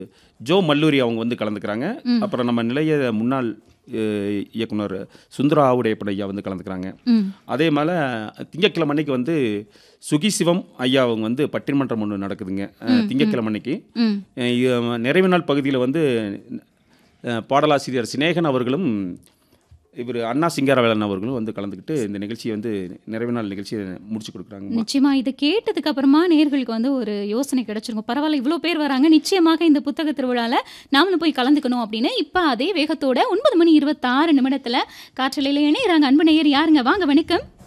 Joe மல்லூரி அவங்க வந்து கலந்துக்கிறாங்க ம். அப்புறம் நம்ம நிலைய முன்னாள் அஹ், இயக்குனர் சுந்தரா ஆவுடையப்பன் ஐயா வந்து கலந்துக்கிறாங்க ம் அதே மேலே திங்கட்கிழமை அன்னைக்கு வந்து சுகி சிவம் ஐயா அவங்க வந்து பட்டிமன்றம் ஒன்று நடக்குதுங்க அஹ், திங்கட்கிழமை அன்னைக்கு ம் அஹ், இது, நிறைவு நாள் பகுதியில் வந்து அஹ், பாடலாசிரியர் சினேகன் அவர்களும் இவர் அண்ணா சிங்காரவேலன் அவர்களும் வந்து கலந்துக்கிட்டு இந்த நிகழ்ச்சியை வந்து நிறைவு நாள் நிகழ்ச்சியை முடிச்சு கொடுக்குறாங்க நிச்சயமா இதை கேட்டதுக்கு அப்புறமா நேர்களுக்கு வந்து ஒரு யோசனை கிடைச்சிருக்கும் பரவாயில்ல இவ்வளோ பேர் வராங்க நிச்சயமாக இந்த புத்தக திருவிழால நாமளும் போய் கலந்துக்கணும் அப்படின்னு இப்போ அதே வேகத்தோட ஒன்பது மணி இருபத்தாறு நிமிடத்துல காற்றலையில இணையறாங்க அன்பு நேயர் யாருங்க வாங்க வணக்கம்